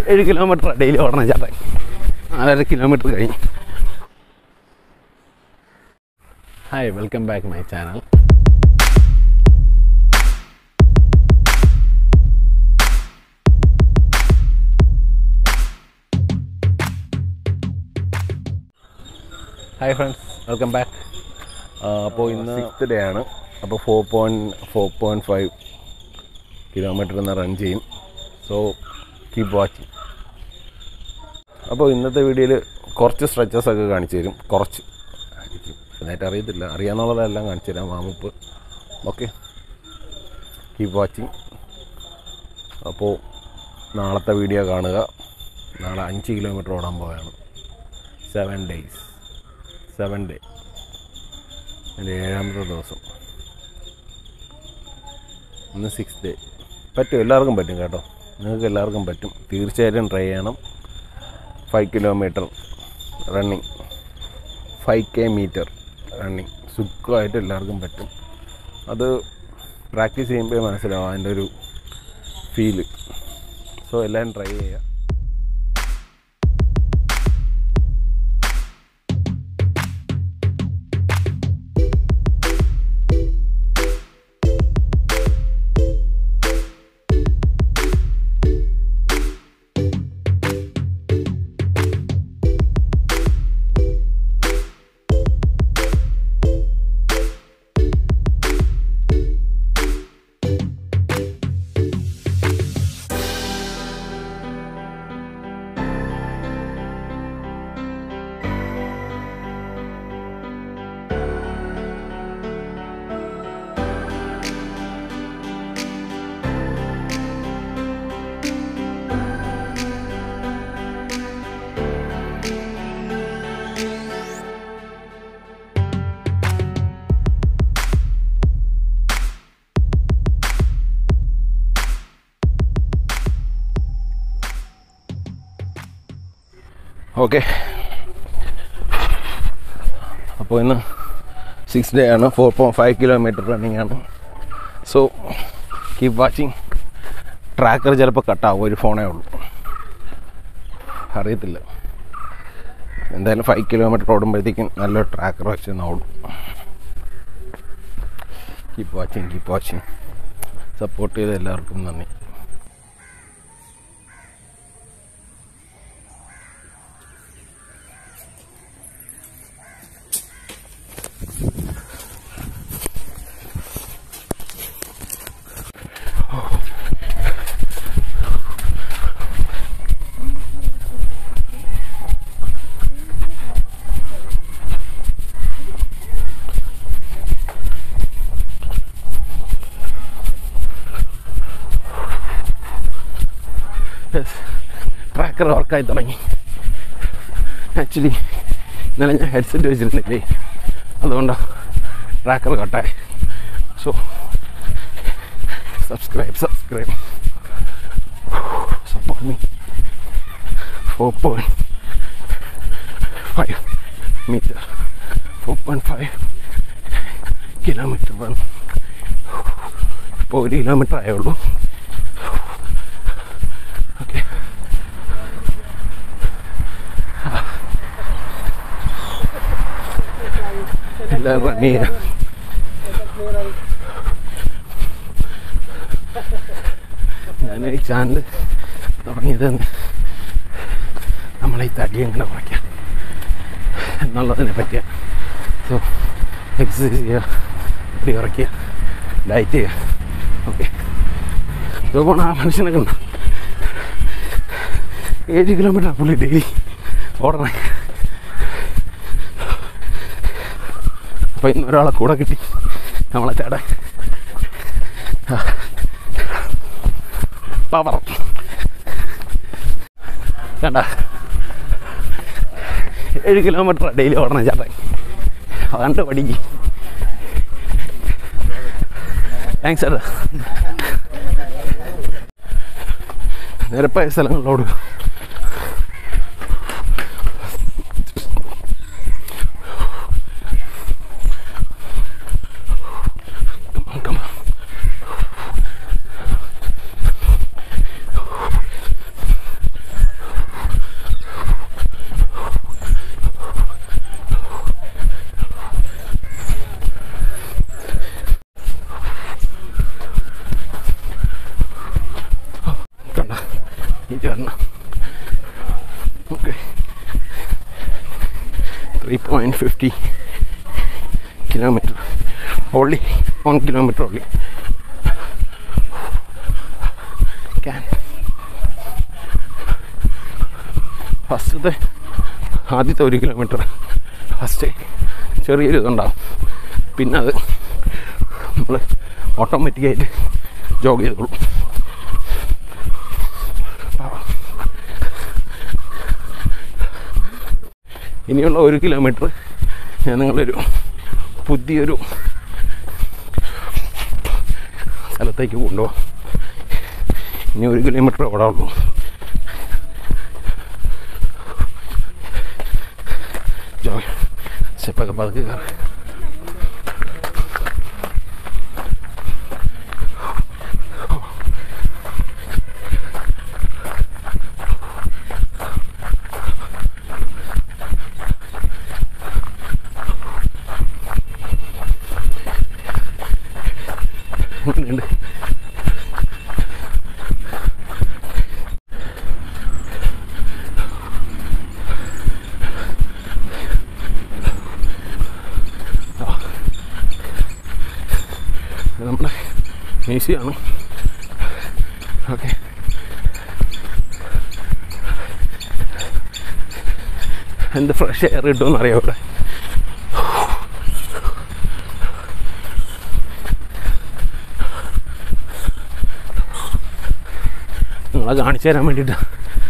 ഏഴ് kilometre daily ഓടണം ചേട്ടൻ നാലര കിലോമീറ്റർ കഴിഞ്ഞ് hi welcome back my channel hi friends welcome back അപ്പോൾ ഇന്ന് സിക്സ്ത് ഡേ ആണ് അപ്പോൾ four point four point five kilometre ഇന്ന് റൺ ചെയ്യും സോ കീപ് വാച്ചിങ് അപ്പോൾ ഇന്നത്തെ വീഡിയോയിൽ കുറച്ച് സ്ട്രെച്ചസ് ഒക്കെ കാണിച്ചു തരും കുറച്ച് ആയിരിക്കും നന്നായിട്ട് അറിയത്തില്ല അറിയാമെന്നുള്ളതെല്ലാം കാണിച്ചു തരാം വാമുപ്പ് ഓക്കെ കീപ് വാച്ചിങ് അപ്പോൾ നാളത്തെ വീഡിയോ കാണുക നാളെ അഞ്ച് കിലോമീറ്റർ ഓടാൻ പോവുകയാണ് സെവൻ ഡേയ്സ് സെവൻ ഡേ എൻ്റെ ഏഴാമത്തെ ദിവസം ഇന്ന് സിക്സ് ഡേ പറ്റും എല്ലാവർക്കും പറ്റും കേട്ടോ നിങ്ങൾക്ക് എല്ലാവർക്കും പറ്റും തീർച്ചയായിട്ടും ട്രൈ ചെയ്യണം five kilometre running five K metre running സുഖമായിട്ട് എല്ലാവർക്കും പറ്റും അത് പ്രാക്ടീസ് ചെയ്യുമ്പോൾ മനസ്സിലാവും അതിൻ്റെ ഒരു ഫീല് സോ എല്ലാവരും ട്രൈ ചെയ്യുക ഓക്കെ അപ്പോൾ ഇന്ന് സിക്സ് ഡേ ആണ് four point five kilometre running ആണ് സോ കീപ് വാച്ചിങ് ട്രാക്കർ ചിലപ്പോൾ കട്ടാവും ഒരു ഫോണേ ഉള്ളൂ അറിയത്തില്ല എന്തായാലും ഫൈവ് കിലോമീറ്റർ ഓടുമ്പോഴത്തേക്കും നല്ലൊരു ട്രാക്കർ വെച്ച് ഓടും keep watching keep watching support ചെയ്ത എല്ലാവർക്കും നന്ദി ട്രാക്കർ വർക്കായി തുടങ്ങി ആക്ച്വലി ഇന്നലെ ഞാൻ ഹെഡ്സെറ്റ് വെച്ചിരുന്നില്ലേ അതുകൊണ്ടാണ് ട്രാക്കർ കട്ടായി so subscribe subscribe support me four point five metre four point five kilometre run ഇപ്പോൾ ഒരു കിലോമീറ്റർ ആയേ ഉള്ളൂ ഓക്കെ എല്ലാവരും റൺ ചെയ്യാം ഞാൻ ഈ ചാനൽ തുടങ്ങിയത് നമ്മളെ ഈ തടി എങ്ങനെ കുറയ്ക്കാം എന്നുള്ളതിനെ പറ്റിയ സോ എക്സസൈസ് ചെയ്യുക തടി കുറയ്ക്കുക ഡയറ്റ് ചെയ്യുക ഓക്കെ ഇത് പോണ ആ മനുഷ്യനൊക്കെ ഉണ്ടോ ഏഴ് കിലോമീറ്റർ പുള്ളി ഡെയിലി ഓടണേ അപ്പോൾ ഇന്ന് ഒരാളെ കൂടെ കിട്ടി നമ്മളെ ചേട്ടാ പവർ ചേട്ടാ ഏഴ് കിലോമീറ്റർ ഡെയിലി ഓടണം ചേട്ടൻ അതുകൊണ്ട് പഠിക്ക് താങ്ക്സ് ചേട്ടാ നിരപ്പായ സ്ഥലങ്ങളിലോട് Come on, come on. ഈ ചേർന്ന okay three point fifty kilometre only one kilometre only can ഫസ്റ്റത്തെ ആദ്യത്തെ ഒരു കിലോമീറ്റർ ഫസ്റ്റ് ചെറിയൊരു ഇതുണ്ടാവും പിന്നെ അത് നമ്മൾ ഓട്ടോമാറ്റിക്കായിട്ട് ജോഗ് ചെയ്തോളും ഇനിയുള്ള ഒരു കിലോമീറ്റർ ഞാൻ നിങ്ങളൊരു പുതിയൊരു സ്ഥലത്തേക്ക് കൊണ്ടുപോകാം ഇനി ഒരു കിലോമീറ്റർ ഓടാ ഉള്ളൂ ജോയ് സ്റ്റെപ്പൊക്കെ പതുക്കെ കയറി എങ്ങനെയുണ്ട് ഇത് നമ്മുടെ മ്യൂസിയമാണ് ഓക്കെ എന്ത് ഫ്രഷ് എയർ കിട്ടുമെന്ന് അറിയാം ഇവിടെ നിങ്ങളെ കാണിച്ചു തരാൻ വേണ്ടിയിട്ടാണ്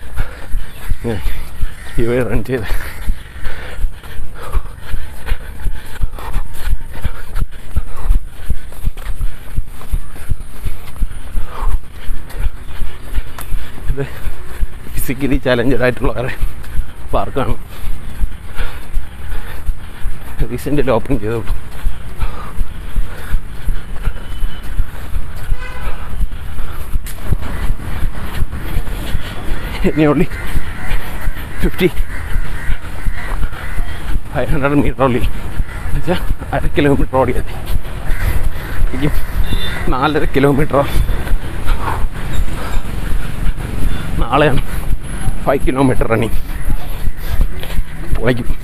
ഇവ റൺ ചെയ്ത് ഇത് ഫിസിക്കലി ചാലഞ്ചഡ് ആയിട്ടുള്ളവരെ പാർക്കാണ് റീസെൻ്റിൽ ഓപ്പൺ ചെയ്തോളൂ ഇനി only fifty five hundred metre only എന്നുവെച്ചാൽ അര കിലോമീറ്റർ ഓടിയത് എനിക്ക് നാലര കിലോമീറ്റർ നാളെയാണ് ഫൈവ് കിലോമീറ്റർ റണ്ണിങ് പൊളയ്ക്കും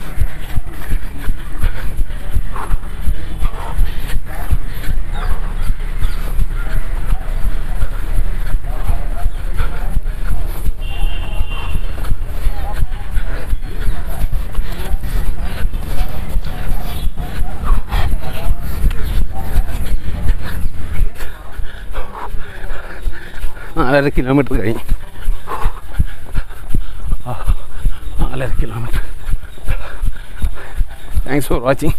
നാലര കിലോമീറ്റർ കഴിഞ്ഞ് ആ, നാലര kilometre thanks for watching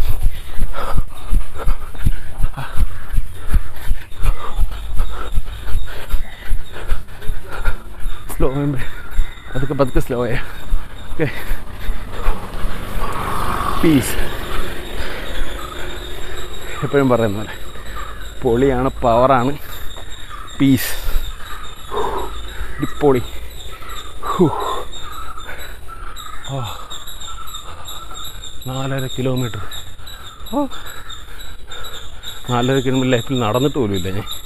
slow പതുക്കെ പതുക്കെ സ്ലോ ആയ ഓക്കെ പീസ് എപ്പോഴും പറയുന്ന പോലെ പൊളിയാണ് പവറാണ് പീസ് ഇടിപ്പൊളി ഹൂ. ആ. നാലര കിലോമീറ്റർ ഓ നാലര കിലോമീറ്റർ ലൈഫിൽ നടന്നിട്ട് പോലും ഇല്ല ഞാൻ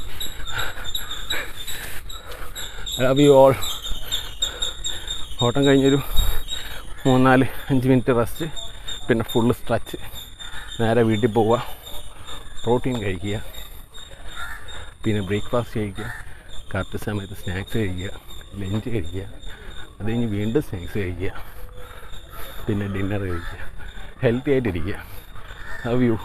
ലവ് യു ഓൾ ഓട്ടം കഴിഞ്ഞൊരു മൂന്നാല് അഞ്ച് മിനിറ്റ് റെസ്റ്റ് പിന്നെ ഫുള്ള് സ്ട്രെച്ച് നേരെ വീട്ടിൽ പോവുക പ്രോട്ടീൻ കഴിക്കുക പിന്നെ ബ്രേക്ക്ഫാസ്റ്റ് കഴിക്കുക കറക്റ്റ് സമയത്ത് സ്നാക്സ് കഴിക്കുക ലഞ്ച് കഴിക്കുക അത് കഴിഞ്ഞ് വീണ്ടും സ്നാക്സ് കഴിക്കുക പിന്നെ ഡിന്നർ കഴിക്കുക ഹെൽത്തി ആയിട്ടിരിക്കുക ലവ് യു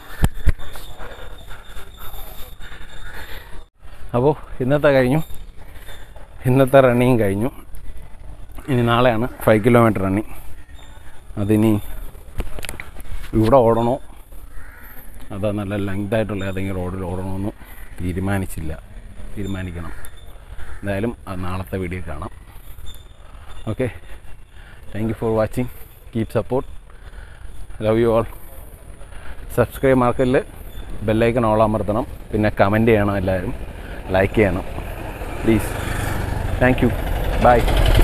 അപ്പോൾ ഇന്നത്തെ കഴിഞ്ഞു ഇന്നത്തെ റണ്ണിങ് കഴിഞ്ഞു ഇനി നാളെയാണ് ഫൈവ് കിലോമീറ്റർ റണ്ണിങ് അതിനി ഇവിടെ ഓടണോ അതാ നല്ല ലെങ്ത് ആയിട്ടുള്ള ഏതെങ്കിലും റോഡിൽ ഓടണമെന്ന് തീരുമാനിച്ചില്ല തീരുമാനിക്കണം എന്തായാലും അത് നാളത്തെ വീഡിയോ കാണാം okay thank you for watching keep support love you all subscribe മാർക്കറ്റിൽ ബെല്ലൈക്കൺ ഓൾ അമർത്തണം പിന്നെ കമൻറ്റ് ചെയ്യണം എല്ലാവരും ലൈക്ക് ചെയ്യണം പ്ലീസ് താങ്ക് യു ബൈ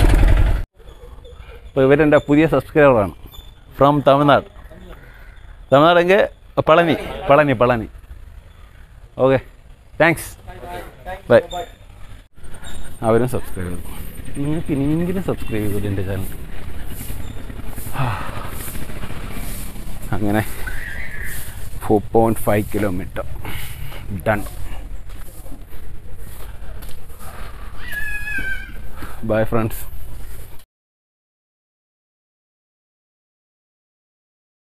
ഇപ്പോൾ ഇവരെൻ്റെ പുതിയ സബ്സ്ക്രൈബറാണ് ഫ്രം തമിഴ്നാട് തമിഴ്നാടെങ്കിൽ Palani Palani Palani okay thanks bye അവരും സബ്സ്ക്രൈബ് ചെയ്തു നിങ്ങൾക്ക് ഇനിയെങ്കിലും സബ്സ്ക്രൈബ് ചെയ്തു എൻ്റെ ചാനൽ അങ്ങനെ four point five kilometre done bye friends